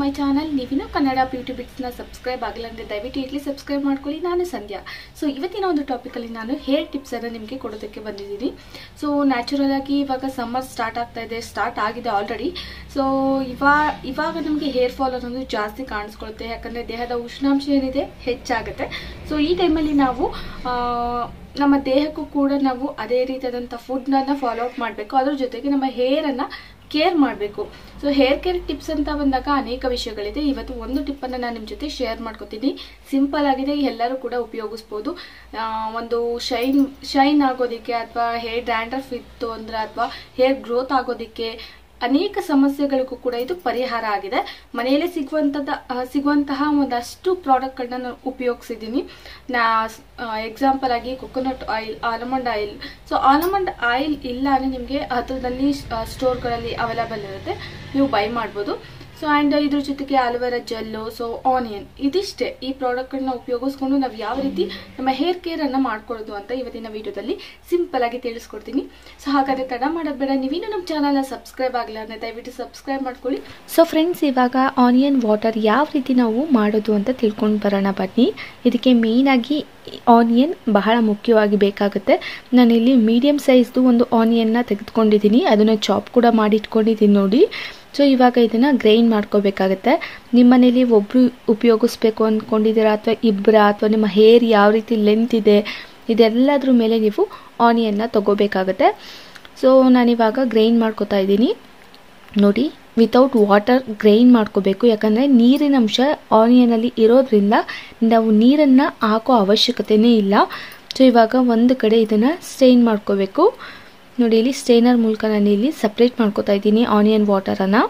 my channel ನೀವಿನ್ನೂ Kannada beauty ಬಿಟ್ಸ್ನ subscribe ಆಗಿಲ್ಲ ಅಂದರೆ ದಯವಿಟ್ಟು ಇಡ್ಲಿ ಸಬ್ಸ್ಕ್ರೈಬ್ ಮಾಡ್ಕೊಳ್ಳಿ ನಾನು ಸಂಧ್ಯಾ ಸೊ ಇವತ್ತಿನ ಒಂದು ಟಾಪಿಕಲ್ಲಿ ನಾನು ಹೇರ್ ಟಿಪ್ಸನ್ನು ನಿಮಗೆ ಕೊಡೋದಕ್ಕೆ ಬಂದಿದ್ದೀನಿ ಸೊ ನ್ಯಾಚುರಲ್ ಆಗಿ ಇವಾಗ ಸಮ್ಮರ್ ಸ್ಟಾರ್ಟ್ ಆಗ್ತಾ ಇದೆ ಸ್ಟಾರ್ಟ್ ಆಗಿದೆ ಆಲ್ರೆಡಿ ಸೊ ಇವಾಗ ಇವಾಗ ನಮಗೆ ಹೇರ್ ಫಾಲ್ ಅನ್ನೋದು ಜಾಸ್ತಿ ಕಾಣಿಸ್ಕೊಳುತ್ತೆ ಯಾಕಂದರೆ ದೇಹದ ಉಷ್ಣಾಂಶ ಏನಿದೆ ಹೆಚ್ಚಾಗುತ್ತೆ ಸೊ ಈ ಟೈಮಲ್ಲಿ ನಾವು ಆ, ನಮ್ಮ ದೇಹಕ್ಕೂ ಕೂಡ ನಾವು ಅದೇ ರೀತಿಯಾದಂಥ ಫುಡ್ನ ಫಾಲೋ ಅಪ್ ಮಾಡಬೇಕು ಅದ್ರ ಜೊತೆಗೆ ನಮ್ಮ ಹೇರನ್ನು ಕೇರ್ ಮಾಡಬೇಕು ಸೊ ಹೇರ್ ಕೇರ್ ಟಿಪ್ಸ್ ಅಂತ ಬಂದಾಗ ಅನೇಕ ವಿಷಯಗಳಿದೆ ಇವತ್ತು ಒಂದು ಟಿಪ್ಪನ್ನು ನಾನು ನಿಮ್ಮ ಜೊತೆ ಶೇರ್ ಮಾಡ್ಕೊತೀನಿ ಸಿಂಪಲ್ ಆಗಿದೆ ಎಲ್ಲರೂ ಕೂಡ ಉಪಯೋಗಿಸ್ಬೋದು ಆ, ಒಂದು ಶೈನ್ ಶೈನ್ ಆಗೋದಕ್ಕೆ ಅಥವಾ ಹೇರ್ ಡ್ಯಾಂಡ್ರಫ್ ಇತ್ತು ಅಂದರೆ ಅಥವಾ ಹೇರ್ ಗ್ರೋತ್ ಆಗೋದಕ್ಕೆ ಅನೇಕ ಸಮಸ್ಯೆಗಳಿಗೂ ಕೂಡ ಇದು ಪರಿಹಾರ ಆಗಿದೆ ಮನೆಯಲ್ಲೇ ಸಿಗುವಂಥದ್ದು ಆ, ಸಿಗುವಂತಹ ಒಂದಷ್ಟು ಪ್ರಾಡಕ್ಟ್ಗಳನ್ನ ನಾನು ಉಪಯೋಗಿಸಿದ್ದೀನಿ ನಾ ಎಕ್ಸಾಂಪಲ್ ಆಗಿ coconut oil almond oil so almond oil ಇಲ್ಲ ಅಂದರೆ ನಿಮಗೆ ಹತ್ರದಲ್ಲಿ ಸ್ಟೋರ್ಗಳಲ್ಲಿ ಅವೈಲೇಬಲ್ ಇರುತ್ತೆ ನೀವು ಬೈ ಮಾಡ್ಬೋದು ಸೊ ಆ್ಯಂಡ್ ಇದ್ರ ಜೊತೆಗೆ ಆಲೋವೆರಾ ಜೆಲ್ಲು ಸೊ ಆನಿಯನ್ ಇದಿಷ್ಟೇ ಈ ಪ್ರಾಡಕ್ಟ್ಗಳನ್ನ ಉಪಯೋಗಿಸ್ಕೊಂಡು ನಾವು ಯಾವ ರೀತಿ ನಮ್ಮ ಹೇರ್ ಕೇರನ್ನು ಮಾಡ್ಕೊಳ್ಳೋದು ಅಂತ ಇವತ್ತಿನ ವಿಡಿಯೋದಲ್ಲಿ ಸಿಂಪಲ್ ಆಗಿ ತಿಳಿಸ್ಕೊಡ್ತೀನಿ ಸೊ ಹಾಗಾದ್ರೆ ತಡ ಮಾಡೋದು ಬೇಡ ನೀವಿನ್ನೂ ನಮ್ಮ ಚಾನಲ್ನ ಸಬ್ಸ್ಕ್ರೈಬ್ ಆಗಿಲ್ಲ ಅಂದರೆ ದಯವಿಟ್ಟು ಸಬ್ಸ್ಕ್ರೈಬ್ ಮಾಡ್ಕೊಳ್ಳಿ ಸೊ ಫ್ರೆಂಡ್ಸ್ ಇವಾಗ ಆನಿಯನ್ ವಾಟರ್ ಯಾವ ರೀತಿ ನಾವು ಮಾಡೋದು ಅಂತ ತಿಳ್ಕೊಂಡು ಬರೋಣ ಬನ್ನಿ ಇದಕ್ಕೆ ಮೇಯ್ನಾಗಿ ಆನಿಯನ್ ಬಹಳ ಮುಖ್ಯವಾಗಿ ಬೇಕಾಗುತ್ತೆ ನಾನಿಲ್ಲಿ ಮೀಡಿಯಮ್ ಸೈಜ್ದು ಒಂದು ಆನಿಯನ್ನ ತೆಗೆದುಕೊಂಡಿದ್ದೀನಿ ಅದನ್ನು ಚಾಪ್ ಕೂಡ ಮಾಡಿ ಇಟ್ಕೊಂಡಿದ್ದೀನಿ ನೋಡಿ ಸೊ ಇವಾಗ ಇದನ್ನು ಗ್ರೈಂಡ್ ಮಾಡ್ಕೋಬೇಕಾಗತ್ತೆ ನಿಮ್ಮ ಮನೇಲಿ ಒಬ್ಬರು ಉಪಯೋಗಿಸ್ಬೇಕು ಅಂದ್ಕೊಂಡಿದ್ದೀರಾ ಅಥವಾ ಇಬ್ಬರ ಅಥವಾ ನಿಮ್ಮ ಹೇರ್ ಯಾವ ರೀತಿ ಲೆಂತ್ ಇದೆ ಇದೆಲ್ಲದ್ರ ಮೇಲೆ ನೀವು ಆನಿಯನ್ನ ತಗೋಬೇಕಾಗತ್ತೆ ಸೊ ನಾನಿವಾಗ ಗ್ರೈಂಡ್ ಮಾಡ್ಕೋತಾ ಇದ್ದೀನಿ ನೋಡಿ ವಿತೌಟ್ ವಾಟರ್ ಗ್ರೈಂಡ್ ಮಾಡ್ಕೋಬೇಕು ಯಾಕಂದರೆ ನೀರಿನ ಅಂಶ ಆನಿಯನಲ್ಲಿ ಇರೋದ್ರಿಂದ ನಾವು ನೀರನ್ನು ಹಾಕೋ ಅವಶ್ಯಕತೆಯೇ ಇಲ್ಲ ಸೊ ಇವಾಗ ಒಂದು ಕಡೆ ಇದನ್ನು ಸ್ಟೈನ್ ಮಾಡ್ಕೋಬೇಕು ನೋಡಿ ಇಲ್ಲಿ ಸ್ಟೈನರ್ ಮೂಲಕ ನಾನು ಇಲ್ಲಿ ಸಪ್ರೇಟ್ ಮಾಡ್ಕೋತಾ ಇದ್ದೀನಿ ಆನಿಯನ್ ವಾಟರನ್ನು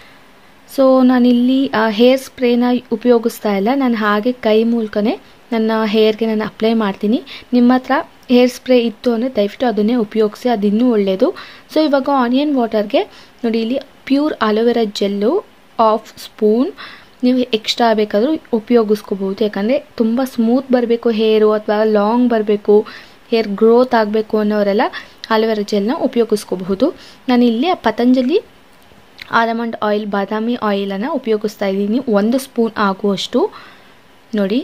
ಸೊ ನಾನಿಲ್ಲಿ ಹೇರ್ ಸ್ಪ್ರೇನ ಉಪಯೋಗಿಸ್ತಾ ಇಲ್ಲ ನಾನು ಹಾಗೆ ಕೈ ಮೂಲಕನೇ ನನ್ನ ಹೇರ್ಗೆ ನಾನು ಅಪ್ಲೈ ಮಾಡ್ತೀನಿ ನಿಮ್ಮ ಹತ್ರ ಹೇರ್ ಸ್ಪ್ರೇ ಇತ್ತು ಅಂದರೆ ದಯವಿಟ್ಟು ಅದನ್ನೇ ಉಪಯೋಗಿಸಿ ಅದು ಇನ್ನೂ ಒಳ್ಳೆಯದು ಸೊ ಇವಾಗ ಆನಿಯನ್ ವಾಟರ್ಗೆ ನೋಡಿ ಇಲ್ಲಿ pure aloe vera gel half spoon ನೀವು ಎಕ್ಸ್ಟ್ರಾ ಬೇಕಾದರೂ ಉಪಯೋಗಿಸ್ಕೋಬೋದು ಯಾಕಂದರೆ ತುಂಬ ಸ್ಮೂತ್ ಬರಬೇಕು ಹೇರು ಅಥವಾ ಲಾಂಗ್ ಬರಬೇಕು ಹೇರ್ ಗ್ರೋತ್ ಆಗಬೇಕು ಅನ್ನೋರೆಲ್ಲ ಅಲೋವೆರಾ ಜೆಲ್ನ ಉಪಯೋಗಿಸ್ಕೋಬಹುದು ನಾನಿಲ್ಲಿ ಪತಂಜಲಿ ಆಲ್ಮಂಡ್ ಆಯಿಲ್ ಬಾದಾಮಿ ಆಯಿಲನ್ನು ಉಪಯೋಗಿಸ್ತಾ ಇದ್ದೀನಿ ಒಂದು ಸ್ಪೂನ್ ಆಗುವಷ್ಟು ನೋಡಿ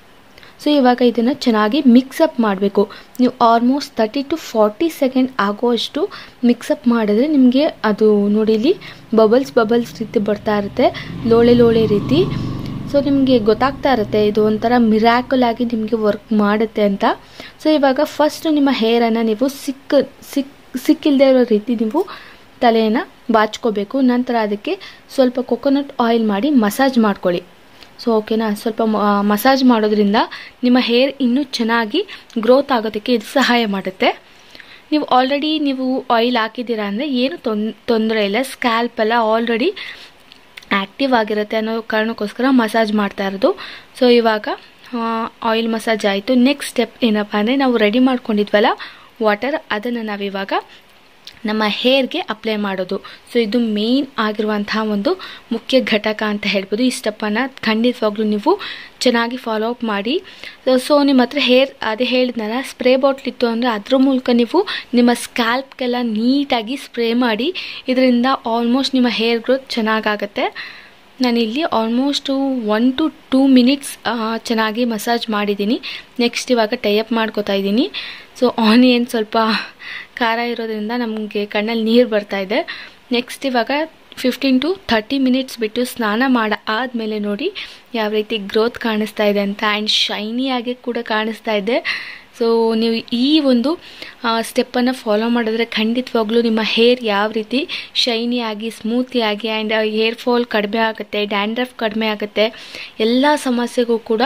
ಸೊ ಇವಾಗ ಇದನ್ನು ಚೆನ್ನಾಗಿ ಮಿಕ್ಸಪ್ ಮಾಡಬೇಕು ನೀವು almost thirty to forty second ಆಗುವಷ್ಟು ಮಿಕ್ಸಪ್ ಮಾಡಿದ್ರೆ ನಿಮಗೆ ಅದು ನೋಡಿ ಇಲ್ಲಿ ಬಬಲ್ಸ್ ಬಬಲ್ಸ್ ರೀತಿ ಬರ್ತಾ ಇರುತ್ತೆ ಲೋಳೆ ಲೋಳೆ ರೀತಿ ಸೊ ನಿಮಗೆ ಗೊತ್ತಾಗ್ತಾ ಇರುತ್ತೆ ಇದು ಒಂಥರ ಮಿರಾಕಲ್ ಆಗಿ ನಿಮಗೆ ವರ್ಕ್ ಮಾಡುತ್ತೆ ಅಂತ ಸೊ ಇವಾಗ ಫಸ್ಟ್ ನಿಮ್ಮ ಹೇರನ್ನು ನೀವು ಸಿಕ್ಕ ಸಿಕ್ ಸಿಕ್ಕಿಲ್ಲದೆ ಇರೋ ರೀತಿ ನೀವು ತಲೆಯನ್ನು ಬಾಚ್ಕೋಬೇಕು ನಂತರ ಅದಕ್ಕೆ ಸ್ವಲ್ಪ ಕೊಕೊನಟ್ ಆಯಿಲ್ ಮಾಡಿ ಮಸಾಜ್ ಮಾಡ್ಕೊಳ್ಳಿ ಸೊ ಓಕೆನಾ ಸ್ವಲ್ಪ ಮಸಾಜ್ ಮಾಡೋದ್ರಿಂದ ನಿಮ್ಮ ಹೇರ್ ಇನ್ನೂ ಚೆನ್ನಾಗಿ ಗ್ರೋತ್ ಆಗೋದಕ್ಕೆ ಇದು ಸಹಾಯ ಮಾಡುತ್ತೆ ನೀವು ಆಲ್ರೆಡಿ ನೀವು ಆಯಿಲ್ ಹಾಕಿದ್ದೀರಾ ಅಂದರೆ ಏನು ತೊಂದರೆ ಇಲ್ಲ ಸ್ಕ್ಯಾಲ್ಪ್ ಎಲ್ಲ ಆಲ್ರೆಡಿ ಆ್ಯಕ್ಟಿವ್ ಆಗಿರುತ್ತೆ ಅನ್ನೋ ಕಾರಣಕ್ಕೋಸ್ಕರ ಮಸಾಜ್ ಮಾಡ್ತಾ ಇರೋದು ಸೊ ಇವಾಗ ಆಯಿಲ್ ಮಸಾಜ್ ಆಯಿತು ನೆಕ್ಸ್ಟ್ ಸ್ಟೆಪ್ ಏನಪ್ಪ ಅಂದರೆ ನಾವು ರೆಡಿ ಮಾಡ್ಕೊಂಡಿದ್ವಲ್ಲ ವಾಟರ್ ಅದನ್ನು ನಾವಿವಾಗ ನಮ್ಮ ಹೇರ್ಗೆ ಅಪ್ಲೈ ಮಾಡೋದು ಸೊ ಇದು ಮೇಯ್ನ್ ಆಗಿರುವಂತಹ ಒಂದು ಮುಖ್ಯ ಘಟಕ ಅಂತ ಹೇಳ್ಬೋದು ಈ ಸ್ಟೆಪ್ಪನ್ನು ಖಂಡಿತವಾಗ್ಲೂ ನೀವು ಚೆನ್ನಾಗಿ ಫಾಲೋ ಅಪ್ ಮಾಡಿ ಸೊ ನಿಮ್ಮ ಹತ್ರ ಹೇರ್ ಅದೇ ಹೇಳಿದ್ನಲ್ಲ ಸ್ಪ್ರೇ ಬಾಟ್ಲ್ ಇತ್ತು ಅಂದರೆ ಅದ್ರ ಮೂಲಕ ನೀವು ನಿಮ್ಮ ಸ್ಕ್ಯಾಲ್ಪ್ಗೆಲ್ಲ ನೀಟಾಗಿ ಸ್ಪ್ರೇ ಮಾಡಿ ಇದರಿಂದ ಆಲ್ಮೋಸ್ಟ್ ನಿಮ್ಮ ಹೇರ್ ಗ್ರೋತ್ ಚೆನ್ನಾಗಾಗತ್ತೆ ನಾನಿಲ್ಲಿ almost one to two minutes ಚೆನ್ನಾಗಿ ಮಸಾಜ್ ಮಾಡಿದ್ದೀನಿ ನೆಕ್ಸ್ಟ್ ಇವಾಗ ಟೈಅಪ್ ಮಾಡ್ಕೋತಾ ಇದ್ದೀನಿ ಸೊ ಆನಿಯನ್ ಸ್ವಲ್ಪ ಖಾರ ಇರೋದ್ರಿಂದ ನಮಗೆ ಕಣ್ಣಲ್ಲಿ ನೀರು ಬರ್ತಾ ಇದೆ ನೆಕ್ಸ್ಟ್ ಇವಾಗ ಫಿಫ್ಟೀನ್ ಟು ಥರ್ಟಿ ಮಿನಿಟ್ಸ್ ಬಿಟ್ಟು ಸ್ನಾನ ಮಾಡ ಆದಮೇಲೆ ನೋಡಿ ಯಾವ ರೀತಿ ಗ್ರೋತ್ ಕಾಣಿಸ್ತಾ ಇದೆ ಅಂತ ಆ್ಯಂಡ್ ಶೈನಿಯಾಗಿ ಕೂಡ ಕಾಣಿಸ್ತಾ ಇದೆ ಸೊ ನೀವು ಈ ಒಂದು ಸ್ಟೆಪ್ಪನ್ನು ಫಾಲೋ ಮಾಡಿದ್ರೆ ಖಂಡಿತವಾಗ್ಲೂ ನಿಮ್ಮ ಹೇರ್ ಯಾವ ರೀತಿ ಶೈನಿಯಾಗಿ ಸ್ಮೂತಿಯಾಗಿ ಆ್ಯಂಡ್ ಹೇರ್ ಫಾಲ್ ಕಡಿಮೆ ಆಗುತ್ತೆ ಡ್ಯಾಂಡ್ರಫ್ ಕಡಿಮೆ ಆಗುತ್ತೆ ಎಲ್ಲ ಸಮಸ್ಯೆಗೂ ಕೂಡ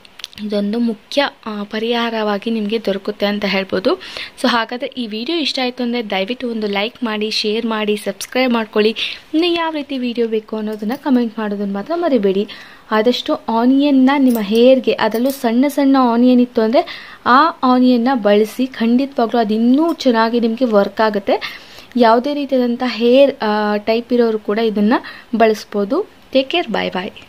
ಇದೊಂದು ಮುಖ್ಯ ಆ, ಪರಿಹಾರವಾಗಿ ನಿಮಗೆ ದೊರಕುತ್ತೆ ಅಂತ ಹೇಳ್ಬೋದು ಸೊ ಹಾಗಾದರೆ ಈ ವಿಡಿಯೋ ಇಷ್ಟ ಆಯಿತು ಅಂದರೆ ದಯವಿಟ್ಟು ಒಂದು ಲೈಕ್ ಮಾಡಿ ಶೇರ್ ಮಾಡಿ ಸಬ್ಸ್ಕ್ರೈಬ್ ಮಾಡ್ಕೊಳ್ಳಿ ಇನ್ನು ಯಾವ ರೀತಿ ವಿಡಿಯೋ ಬೇಕು ಅನ್ನೋದನ್ನು ಕಮೆಂಟ್ ಮಾಡೋದನ್ನು ಮಾತ್ರ ಮರಿಬೇಡಿ ಆದಷ್ಟು ಆನಿಯನ್ನ ನಿಮ್ಮ ಹೇರ್ಗೆ ಅದರಲ್ಲೂ ಸಣ್ಣ ಸಣ್ಣ ಆನಿಯನ್ ಇತ್ತು ಅಂದರೆ ಆ ಆನಿಯನ್ನ ಬಳಸಿ ಖಂಡಿತವಾಗ್ಲೂ ಅದು ಇನ್ನೂ ಚೆನ್ನಾಗಿ ನಿಮಗೆ ವರ್ಕ್ ಆಗುತ್ತೆ ಯಾವುದೇ ರೀತಿಯಾದಂಥ ಹೇರ್ ಟೈಪ್ ಇರೋರು ಕೂಡ ಇದನ್ನು ಬಳಸ್ಬೋದು ಟೇಕ್ ಕೇರ್ ಬಾಯ್ ಬಾಯ್